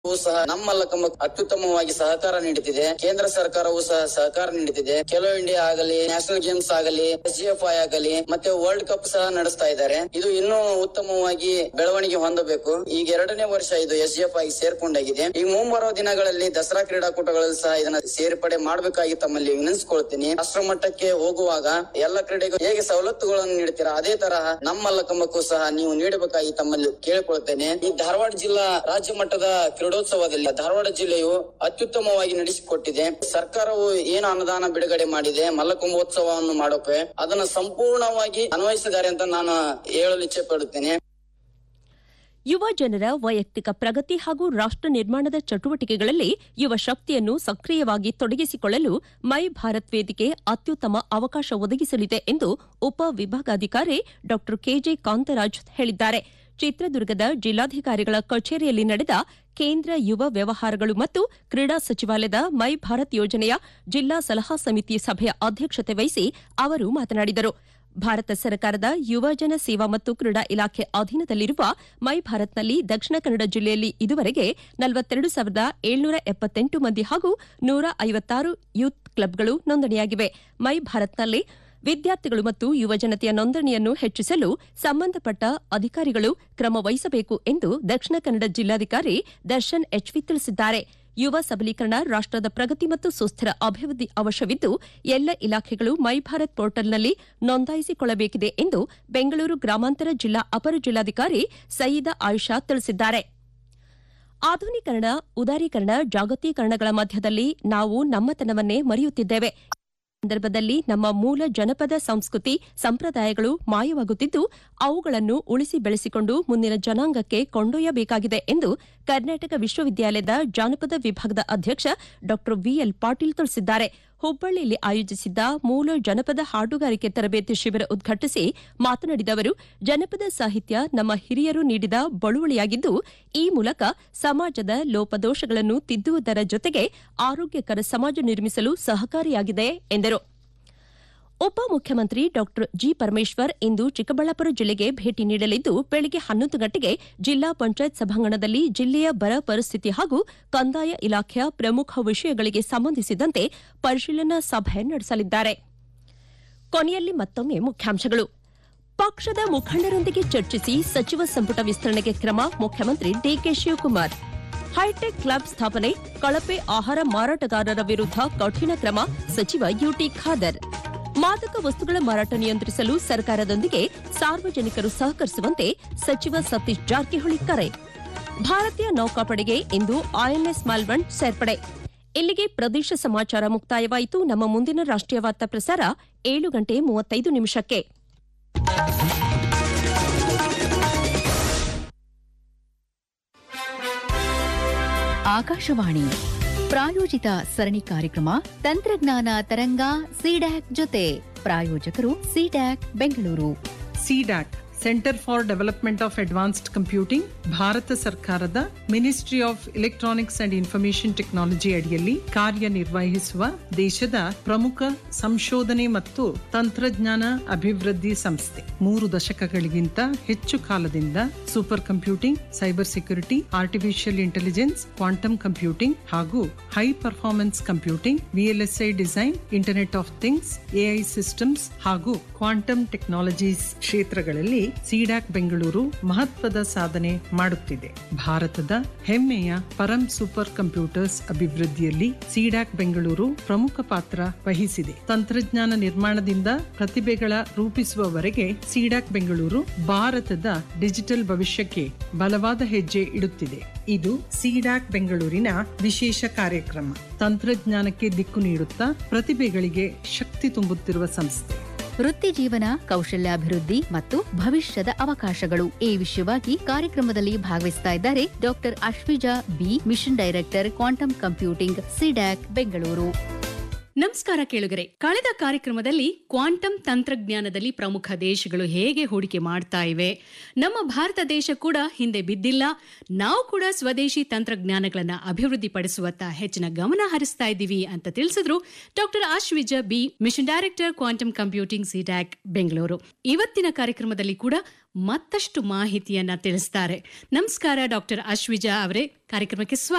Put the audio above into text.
ಸಹ ನಮ್ಮ ಮಲ್ಲಕಂಬ ಅತ್ಯುತ್ತಮವಾಗಿ ಸಹಕಾರ ನೀಡುತ್ತಿದೆ ಕೇಂದ್ರ ಸರ್ಕಾರವು ಸಹ ಸಹಕಾರ ನೀಡುತ್ತಿದೆ ಖೇಲೋ ಇಂಡಿಯಾ ಆಗಲಿ ನ್ಯಾಷನಲ್ ಗೇಮ್ಸ್ ಆಗಲಿ ಎಸ್ ಜಿ ಎಫ್ ಐ ಆಗಲಿ ಮತ್ತೆ ವರ್ಲ್ಡ್ ಕಪ್ ಸಹ ನಡೆಸ್ತಾ ಇದ್ದಾರೆ ಇದು ಇನ್ನೂ ಉತ್ತಮವಾಗಿ ಬೆಳವಣಿಗೆ ಹೊಂದಬೇಕು ಈಗ ಎರಡನೇ ವರ್ಷ ಇದು ಎಸ್ ಜಿ ಎಫ್ ಐ ಸೇರ್ಕೊಂಡಾಗಿದೆ ಈಗ ಮುಂಬರುವ ದಿನಗಳಲ್ಲಿ ದಸರಾ ಕ್ರೀಡಾಕೂಟಗಳಲ್ಲಿ ಸಹ ಇದನ್ನ ಸೇರ್ಪಡೆ ಮಾಡಬೇಕಾಗಿ ತಮ್ಮಲ್ಲಿ ವಿನಂತಿಸಿಕೊಳ್ತೀನಿ ರಾಷ್ಟ್ರ ಮಟ್ಟಕ್ಕೆ ಹೋಗುವಾಗ ಎಲ್ಲ ಕ್ರೀಡೆಗೂ ಹೇಗೆ ಸವಲತ್ತುಗಳನ್ನು ನೀಡ್ತೀರಾ ಅದೇ ತರಹ ನಮ್ಮ ಮಲ್ಲಕಂಬಕ್ಕೂ ಸಹ ನೀವು ನೀಡಬೇಕಾಗಿ ತಮ್ಮಲ್ಲಿ ಕೇಳಿಕೊಳ್ತೇನೆ ಈ ಧಾರವಾಡ ಜಿಲ್ಲಾ ರಾಜ್ಯ ಮಟ್ಟದ ಕ್ರೀಡೋತ್ಸವದಲ್ಲಿ ಧಾರವಾಡ ಜಿಲ್ಲೆಯು ಅತ್ಯುತ್ತಮವಾಗಿ ನಡೆಸಿಕೊಟ್ಟಿದೆ ಸರ್ಕಾರವು ಏನು ಅನುದಾನ ಬಿಡುಗಡೆ ಮಾಡಿದೆ ಮಲ್ಲಕುಂಭೋತ್ಸವವನ್ನು ಮಾಡೋಕೆ ಅದನ್ನ ಸಂಪೂರ್ಣವಾಗಿ ಅನ್ವಯಿಸಿದ್ದಾರೆ ಅಂತ ನಾನು ಹೇಳಲು ಇಚ್ಛೆ ಪಡುತ್ತೇನೆ ಯುವ ಜನರ ವೈಯಕ್ತಿಕ ಪ್ರಗತಿ ಹಾಗೂ ರಾಷ್ಟ ನಿರ್ಮಾಣದ ಚಟುವಟಿಕೆಗಳಲ್ಲಿ ಯುವ ಶಕ್ತಿಯನ್ನು ಸಕ್ರಿಯವಾಗಿ ತೊಡಗಿಸಿಕೊಳ್ಳಲು ಮೈ ಭಾರತ್ ವೇದಿಕೆ ಅತ್ಯುತ್ತಮ ಅವಕಾಶ ಒದಗಿಸಲಿದೆ ಎಂದು ಉಪ ವಿಭಾಗಾಧಿಕಾರಿ ಡಾ ಕೆಜೆ ಕಾಂತರಾಜ್ ಹೇಳಿದ್ದಾರೆ ಚಿತ್ರದುರ್ಗದ ಜಿಲ್ಲಾಧಿಕಾರಿಗಳ ಕಚೇರಿಯಲ್ಲಿ ನಡೆದ ಕೇಂದ್ರ ಯುವ ವ್ಯವಹಾರಗಳು ಮತ್ತು ಕ್ರೀಡಾ ಸಚಿವಾಲಯದ ಮೈ ಭಾರತ್ ಯೋಜನೆಯ ಜಿಲ್ಲಾ ಸಲಹಾ ಸಮಿತಿ ಸಭೆಯ ಅಧ್ಯಕ್ಷತೆ ವಹಿಸಿ ಅವರು ಮಾತನಾಡಿದರು ಭಾರತ ಸರ್ಕಾರದ ಯುವಜನ ಸೇವಾ ಮತ್ತು ಕ್ರೀಡಾ ಇಲಾಖೆ ಅಧೀನದಲ್ಲಿರುವ ಮೈ ಭಾರತ್ನಲ್ಲಿ ದಕ್ಷಿಣ ಕನ್ನಡ ಜಿಲ್ಲೆಯಲ್ಲಿ ಇದುವರೆಗೆ ನಲವತ್ತೆರಡು ಸಾವಿರದ ಏಳ್ನೂರ ಎಪ್ಪತ್ತೆಂಟು ಮಂದಿ ಹಾಗೂ ನೂರ ಐವತ್ತಾರು ಯೂತ್ ಕ್ಲಬ್ಗಳು ನೋಂದಣಿಯಾಗಿವೆ ಮೈ ಭಾರತ್ನಲ್ಲಿ ವಿದ್ಯಾರ್ಥಿಗಳು ಮತ್ತು ಯುವಜನತೆಯ ನೋಂದಣಿಯನ್ನು ಹೆಚ್ಚಿಸಲು ಸಂಬಂಧಪಟ್ಟ ಅಧಿಕಾರಿಗಳು ಕ್ರಮ ವಹಿಸಬೇಕು ಎಂದು ದಕ್ಷಿಣ ಕನ್ನಡ ಜಿಲ್ಲಾಧಿಕಾರಿ ದರ್ಶನ್ ಎಚ್ವಿ ತಿಳಿಸಿದ್ದಾರೆ ಯುವ ಸಬಲೀಕರಣ ರಾಷ್ಟದ ಪ್ರಗತಿ ಮತ್ತು ಸುಸ್ಥಿರ ಅಭಿವೃದ್ಧಿ ಅವಶ್ಯವಿದ್ದು ಎಲ್ಲ ಇಲಾಖೆಗಳು ಮೈ ಭಾರತ್ ಪೋರ್ಟಲ್ನಲ್ಲಿ ನೋಂದಾಯಿಸಿಕೊಳ್ಳಬೇಕಿದೆ ಎಂದು ಬೆಂಗಳೂರು ಗ್ರಾಮಾಂತರ ಜಿಲ್ಲಾ ಅಪರ ಜಿಲ್ಲಾಧಿಕಾರಿ ಸಯೀದಾ ಆಯಿಷಾ ತಿಳಿಸಿದ್ದಾರೆ ಆಧುನೀಕರಣ ಉದಾರೀಕರಣ ಜಾಗತೀಕರಣಗಳ ಮಧ್ಯದಲ್ಲಿ ನಾವು ನಮ್ಮತನವನ್ನೇ ಮರೆಯುತ್ತಿದ್ದೇವೆ ಈ ಸಂದರ್ಭದಲ್ಲಿ ನಮ್ಮ ಮೂಲ ಜನಪದ ಸಂಸ್ಕೃತಿ ಸಂಪ್ರದಾಯಗಳು ಮಾಯವಾಗುತ್ತಿದ್ದು ಅವುಗಳನ್ನು ಉಳಿಸಿ ಬೆಳೆಸಿಕೊಂಡು ಮುಂದಿನ ಜನಾಂಗಕ್ಕೆ ಕೊಂಡೊಯ್ಯಬೇಕಾಗಿದೆ ಎಂದು ಕರ್ನಾಟಕ ವಿಶ್ವವಿದ್ಯಾಲಯದ ಜಾನಪದ ವಿಭಾಗದ ಅಧ್ಯಕ್ಷ ಡಾ ವಿಎಲ್ ಪಾಟೀಲ್ ತಿಳಿಸಿದ್ದಾರೆ ಹುಬ್ಬಳ್ಳಿಯಲ್ಲಿ ಆಯೋಜಿಸಿದ್ದ ಮೂಲ ಜನಪದ ಹಾಡುಗಾರಿಕೆ ತರಬೇತಿ ಶಿಬಿರ ಉದ್ಘಾಟಿಸಿ ಮಾತನಾಡಿದ ಅವರು ಜನಪದ ಸಾಹಿತ್ಯ ನಮ್ಮ ಹಿರಿಯರು ನೀಡಿದ ಬಳುವಳಿಯಾಗಿದ್ದು ಈ ಮೂಲಕ ಸಮಾಜದ ಲೋಪದೋಷಗಳನ್ನು ತಿದ್ದುವುದರ ಜೊತೆಗೆ ಆರೋಗ್ಯಕರ ಸಮಾಜ ನಿರ್ಮಿಸಲು ಸಹಕಾರಿಯಾಗಿದೆ ಎಂದರು ಉಪಮುಖ್ಯಮಂತ್ರಿ ಡಾ ಜಿ ಪರಮೇಶ್ವರ್ ಇಂದು ಚಿಕ್ಕಬಳ್ಳಾಪುರ ಜಿಲ್ಲೆಗೆ ಭೇಟಿ ನೀಡಲಿದ್ದು ಬೆಳಗ್ಗೆ ಹನ್ನೊಂದು ಗಂಟೆಗೆ ಜಿಲ್ಲಾ ಪಂಚಾಯತ್ ಸಭಾಂಗಣದಲ್ಲಿ ಜಿಲ್ಲೆಯ ಬರ ಪರಿಸ್ಥಿತಿ ಹಾಗೂ ಕಂದಾಯ ಇಲಾಖೆಯ ಪ್ರಮುಖ ವಿಷಯಗಳಿಗೆ ಸಂಬಂಧಿಸಿದಂತೆ ಪರಿಶೀಲನಾ ಸಭೆ ನಡೆಸಲಿದ್ದಾರೆ ಕೊನೆಯಲ್ಲಿ ಮತ್ತೊಮ್ಮೆ ಮುಖ್ಯಾಂಶಗಳು ಪಕ್ಷದ ಮುಖಂಡರೊಂದಿಗೆ ಚರ್ಚಿಸಿ ಸಚಿವ ಸಂಪುಟ ವಿಸ್ತರಣೆಗೆ ಕ್ರಮ ಮುಖ್ಯಮಂತ್ರಿ ಡಿಕೆ ಶಿವಕುಮಾರ್ ಹೈಟೆಕ್ ಕ್ಲಬ್ ಸ್ಥಾಪನೆ ಕಳಪೆ ಆಹಾರ ಮಾರಾಟಗಾರರ ವಿರುದ್ಧ ಕಠಿಣ ಕ್ರಮ ಸಚಿವ ಯುಟಿ ಖಾದರ್ ಮಾದಕ ವಸ್ತುಗಳ ಮಾರಾಟ ನಿಯಂತ್ರಿಸಲು ಸರ್ಕಾರದೊಂದಿಗೆ ಸಾರ್ವಜನಿಕರು ಸಹಕರಿಸುವಂತೆ ಸಚಿವ ಸತೀಶ್ ಜಾರಕಿಹೊಳಿ ಕರೆ ಭಾರತೀಯ ನೌಕಾಪಡೆಗೆ ಇಂದು ಐಎನ್ಎಸ್ ಮಾಲ್ವಂಡ್ ಸೇರ್ಪಡೆ ಇಲ್ಲಿಗೆ ಪ್ರದೇಶ ಸಮಾಚಾರ ಮುಕ್ತಾಯವಾಯಿತು ನಮ್ಮ ಮುಂದಿನ ರಾಷ್ಟೀಯ ವಾರ್ತಾ ಪ್ರಸಾರ ಏಳು ಗಂಟೆ ಮೂವತ್ತೈದು ನಿಮಿಷಕ್ಕೆ ಆಕಾಶವಾಣಿ ಪ್ರಾಯೋಜಿತ ಸರಣಿ ಕಾರ್ಯಕ್ರಮ ತಂತ್ರಜ್ಞಾನ ತರಂಗ ಸಿಡ್ಯಾಕ್ ಜೊತೆ ಪ್ರಾಯೋಜಕರು CDAC Bengaluru CDAC centre for development of advanced computing ಭಾರತ ಸರ್ಕಾರದ ministry of electronics and information technology ಅಡಿಯಲ್ಲಿ ಕಾರ್ಯನಿರ್ವಹಿಸುವ ದೇಶದ ಪ್ರಮುಖ ಸಂಶೋಧನೆ ಮತ್ತು ತಂತ್ರಜ್ಞಾನ ಅಭಿವೃದ್ಧಿ ಸಂಸ್ಥೆ ಮೂರು ದಶಕಗಳಿಗಿಂತ ಹೆಚ್ಚು ಕಾಲದಿಂದ super computing cyber security artificial intelligence quantum computing ಹಾಗೂ high performance computing VLSI design internet of things AI systems ಹಾಗೂ ಕ್ವಾಂಟಮ್ ಟೆಕ್ನಾಲಜೀಸ್ ಕ್ಷೇತ್ರಗಳಲ್ಲಿ ಸಿಡಾಕ್ ಬೆಂಗಳೂರು ಮಹತ್ವದ ಸಾಧನೆ ಮಾಡುತ್ತಿದೆ ಭಾರತದ ಹೆಮ್ಮೆಯ ಪರಂ ಸೂಪರ್ ಕಂಪ್ಯೂಟರ್ಸ್ ಅಭಿವೃದ್ಧಿಯಲ್ಲಿ ಸಿಡಾಕ್ ಬೆಂಗಳೂರು ಪ್ರಮುಖ ಪಾತ್ರ ವಹಿಸಿದೆ ತಂತ್ರಜ್ಞಾನ ನಿರ್ಮಾಣದಿಂದ ಪ್ರತಿಭೆಗಳ ರೂಪಿಸುವವರೆಗೆ ಸಿಡಾಕ್ ಬೆಂಗಳೂರು ಭಾರತದ ಡಿಜಿಟಲ್ ಭವಿಷ್ಯಕ್ಕೆ ಬಲವಾದ ಹೆಜ್ಜೆ ಇಡುತ್ತಿದೆ ಇದು ಸಿಡಾಕ್ ಬೆಂಗಳೂರಿನ ವಿಶೇಷ ಕಾರ್ಯಕ್ರಮ ತಂತ್ರಜ್ಞಾನಕ್ಕೆ ದಿಕ್ಕು ನೀಡುತ್ತಾ ಪ್ರತಿಭೆಗಳಿಗೆ ಶಕ್ತಿ ತುಂಬುತ್ತಿರುವ ಸಂಸ್ಥೆ ವೃತ್ತಿ ಜೀವನ ಕೌಶಲ್ಯಾಭಿವೃದ್ಧಿ ಮತ್ತು ಭವಿಷ್ಯದ ಅವಕಾಶಗಳು ಈ ವಿಷಯವಾಗಿ ಕಾರ್ಯಕ್ರಮದಲ್ಲಿ ಭಾಗವಹಿಸ್ತಾ ಇದ್ದಾರೆ doctor Ashwija B mission director quantum computing CDAC Bengaluru ನಮಸ್ಕಾರ ಕೇಳುಗರೆ ಕಳೆದ ಕಾರ್ಯಕ್ರಮದಲ್ಲಿ ಕ್ವಾಂಟಮ್ ತಂತ್ರಜ್ಞಾನದಲ್ಲಿ ಪ್ರಮುಖ ದೇಶಗಳು ಹೇಗೆ ಹೂಡಿಕೆ ಮಾಡ್ತಾ ಇವೆ ನಮ್ಮ ಭಾರತ ದೇಶ ಕೂಡ ಹಿಂದೆ ಬಿದ್ದಿಲ್ಲ ನಾವು ಕೂಡ ಸ್ವದೇಶಿ ತಂತ್ರಜ್ಞಾನಗಳನ್ನ ಅಭಿವೃದ್ಧಿಪಡಿಸುವತ್ತ ಹೆಚ್ಚಿನ ಗಮನ ಹರಿಸ್ತಾ ಇದ್ದೀವಿ ಅಂತ ತಿಳಿಸಿದ್ರು doctor Ashwija B mission director quantum computing CDAC Bengaluru ಇವತ್ತಿನ ಕಾರ್ಯಕ್ರಮದಲ್ಲಿ ಕೂಡ ಮತ್ತಷ್ಟು ಮಾಹಿತಿಯನ್ನ ತಿಳಿಸ್ತಾರೆ ನಮಸ್ಕಾರ ಡಾಕ್ಟರ್ ಅಶ್ವಿಜಾ ಅವರೇ ಕಾರ್ಯಕ್ರಮಕ್ಕೆ ಸ್ವಾಗತ